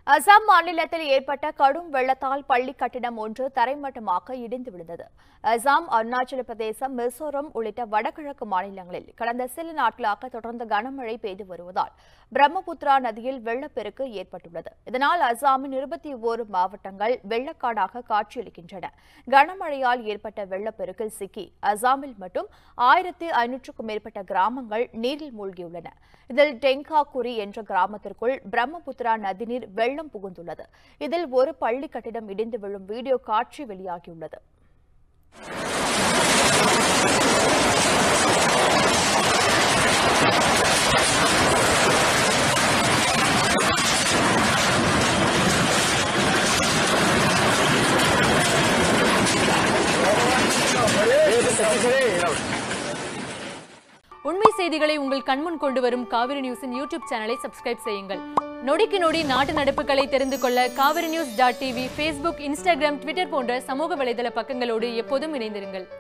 அசாம் மாநிலத்தில் ஏற்பட்ட கடும் வெள்ளத்தால் பள்ளி கட்டிடம் ஒன்று தரைமட்டமாக இடிந்து விழுந்தது அசாம் அருணாச்சல பிரதேசம் மிசோரம் உள்ளிட்ட வடகிழக்கு மாநிலங்களில் கடந்த சில நாட்களாக தொடர்ந்து கனமழை பெய்து வருவதால் பிரம்மபுத்திரா நதியில் வெள்ளப்பெருக்கு ஏற்பட்டுள்ளது இதனால் அசாமின் இருபத்தி ஓரு மாவட்டங்கள் வெள்ளக்காடாக காட்சியளிக்கின்றன கனமழையால் ஏற்பட்ட வெள்ளப்பெருக்கில் சிக்கி அசாமில் மட்டும் ஆயிரத்து ஐநூற்றுக்கும் மேற்பட்ட கிராமங்கள் நீரில் மூழ்கியுள்ளன இதில் டெங்காகுரி என்ற கிராமத்திற்குள் பிரம்மபுத்திரா நதிநீர் வெள்ளம் புகுந்துள்ளது இதில் ஒரு பள்ளி கட்டிடம் இடிந்து விழும் வீடியோ காட்சி வெளியாகியுள்ளது உண்மை செய்திகளை உங்கள் கண்முன் கொண்டு வரும் காவிரி நியூஸின் யூடியூப் சேனலை சப்ஸ்கிரைப் செய்யுங்கள் நொடிக்கு நொடி நாட்டு நடப்புகளை தெரிந்து கொள்ள Kaveri news dot TV Facebook Instagram Twitter போன்ற சமூக வலைதள பக்கங்களோடு எப்போதும் இணைந்திருங்கள்